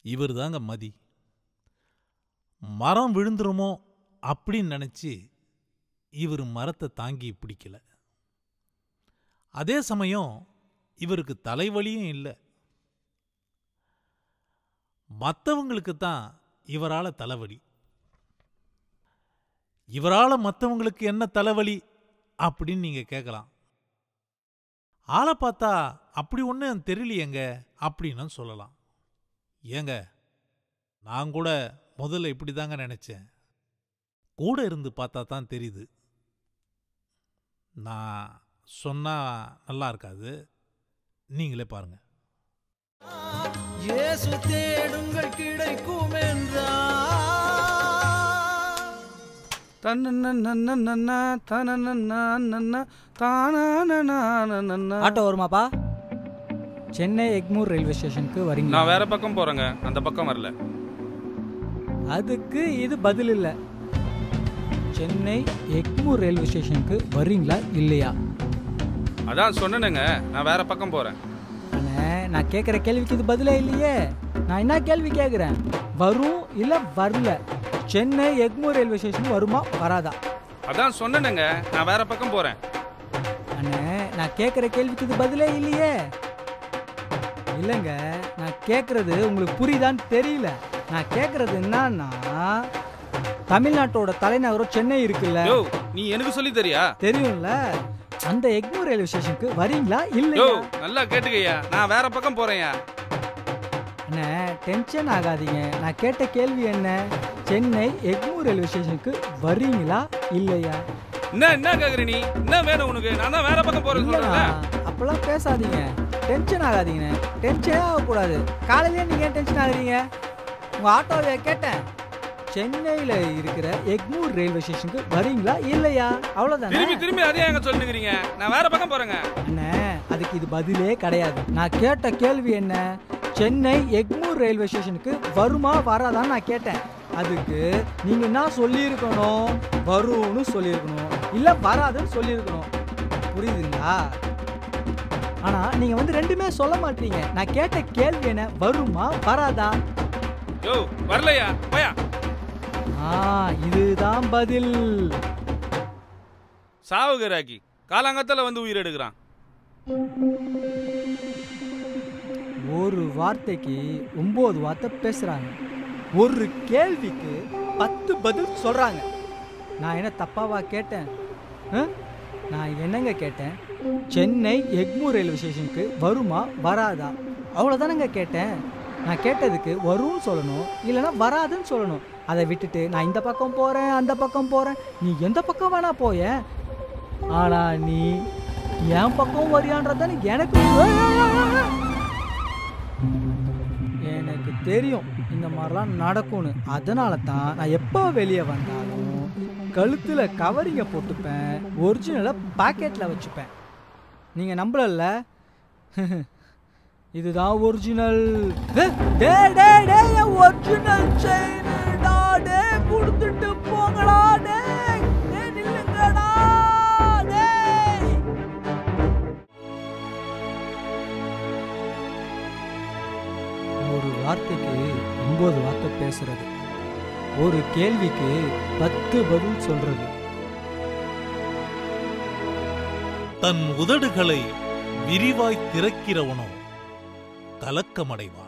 இவர் தாங்க மதி மரம் விழுந்துருமோ அப்படின்னு நினச்சி இவர் மரத்தை தாங்கி பிடிக்கல அதே சமயம் இவருக்கு தலைவலியும் இல்லை மற்றவங்களுக்கு தான் இவரால் தலைவலி இவரால் மற்றவங்களுக்கு என்ன தலைவலி அப்படின்னு நீங்கள் கேட்கலாம் ஆளை பார்த்தா அப்படி ஒன்றும் தெரியலையேங்க அப்படின்னு சொல்லலாம் ஏங்க நான் கூட முதல்ல இப்படி தாங்க நினச்சேன் கூட இருந்து பார்த்தா தான் தெரியுது நான் சொன்னா நல்லா இருக்காது நீங்களே பாருங்க இயேசு தேடுங்கள் கிடைக்கும் என்றார் தன்னன்னா தனனன்னா தானனனா ஆட்டோ வருமாப்பா சென்னை எக்மூர் ரயில்வே ஸ்டேஷனுக்கு வரீங்களா நான் வேற பக்கம் போறேங்க அந்த பக்கம் வரல அதுக்கு இது பதில் இல்லை சென்னை எக்மூர் ரயில்வே ஸ்டேஷனுக்கு வரீங்களா இல்லையா அதான் சொன்னேனுங்க நான் வேற பக்கம் போறேன் அண்ணே நான் கேட்குற கேள்விக்கு இது பதிலே இல்லையே நான் என்ன கேள்வி கேட்குறேன் வரும் இல்லை வரல சென்னை எக்மூர் ரயில்வே ஸ்டேஷன் வருமா வராதா அதான் சொன்னேனுங்க நான் வேற பக்கம் போறேன் அண்ணே நான் கேட்குற கேள்விக்கு இது பதிலே இல்லையே இல்லைங்க நான் கேட்குறது உங்களுக்கு புரியுதான்னு தெரியல நான் கேட்குறது என்னன்னா தமிழ்நாட்டோட தலைநகரம் சென்னை இருக்குல்ல யோ நீ எனக்கு சொல்லி தரியா தெரியும்ல அந்த எக்மூர் ரயில்வே ஸ்டேஷனுக்கு வரீங்களா யோ இல்லையா நல்லா கேட்டுக்கய்யா நான் வேற பக்கம் போறேன்யா அண்ணே டென்ஷன் ஆகாதீங்க நான் கேட்ட கேள்வி என்ன சென்னை எக்மூர் ரயில்வே ஸ்டேஷனுக்கு வரீங்களா இல்லையா என்ன என்ன கேக்குற நீ என்ன வேணும் உனக்கு நான் தான் வேற பக்கம் போறேன் இல்லைண்ணா சொல்றேன் அப்பெல்லாம் பேசாதீங்க டென்ஷன் ஆகாதீங்கண்ணே டென்ஷனே ஆகக்கூடாது காலையிலேயே நீங்க ஏன் டென்ஷன் ஆகுறீங்க உங்க ஆட்டோவை கேட்டேன் சென்னையில இருக்கிற எக்மூர் ரயில்வே ஸ்டேஷனுக்கு வரீங்களா இல்லையா அவ்வளவுதானே திரும்பி திரும்பி அதே எங்க சொல்லுங்கிறீங்க நான் வேற பக்கம் போறேங்க அண்ணே அதுக்கு இது பதிலே கிடையாது நான் கேட்ட கேள்வி என்ன சென்னை எக்மூர் ரயில்வே ஸ்டேஷனுக்கு வருமா வராதான்னு நான் கேட்டேன் அதுக்கு நீங்க என்ன சொல்லியிருக்கணும் வரும்னு சொல்லியிருக்கணும் இல்ல வராதுன்னு சொல்லியிருக்கணும் புரியுதுங்களா ஆனா நீங்க வந்து ரெண்டுமே சொல்ல மாட்டீங்க நான் கேட்ட கேள்வி என்ன வருமா வராதா யோ வரலையா போயா ஆ இதுதான் பதில் சாவுகராக்கி காலாங்கத்துல வந்து உயிர் எடுக்கிறான் ஒரு வார்த்தைக்கு ஒன்பது வார்த்தை பேசுறாங்க ஒரு கேள்விக்கு பத்து பதில் சொல்றாங்க நான் என்ன தப்பாவா கேட்டேன் ஆ? நான் என்னங்க கேட்டேன் சென்னை எக்மூர் ரயில்வே ஸ்டேஷனுக்கு வருமா வராதா அவ்வளோதானங்க கேட்டேன் நான் கேட்டதுக்கு வரும்னு சொல்லணும் இல்லைன்னா வராதுன்னு சொல்லணும் அதை விட்டுட்டு நான் இந்த பக்கம் போகிறேன் அந்த பக்கம் போகிறேன் நீ எந்த பக்கம் வேணா போய ஆனா நீ என் பக்கம் வரியான்றதானே எனக்கு ஏய், ஏய், ஏய், ஏய். எனக்கு தெரியும் இந்த மாதிரிலாம் நடக்கும்னு அதனால தான் நான் எப்போ வெளியே வந்தாலும் கழுத்தில் கவரிங்கை போட்டுப்பேன் ஒரிஜினலை பாக்கெட்டில் வச்சுப்பேன் நீங்கள் நம்பலல்ல இதுதான் ஒரிஜினல் டே டே டே ஒரிஜினல் செயின்டா டே கொடுத்துட்டு போங்கடா டே டே நில்லுங்கடா டேய் ஒரு வார்த்தைக்கு ஒன்பது வார்த்தை பேசுறது ஒரு கேள்விக்கு பத்து பதில் சொல்றது தன் உதடுகளை விரிவாய் திறக்கிறவனோ கலக்கமடைவான்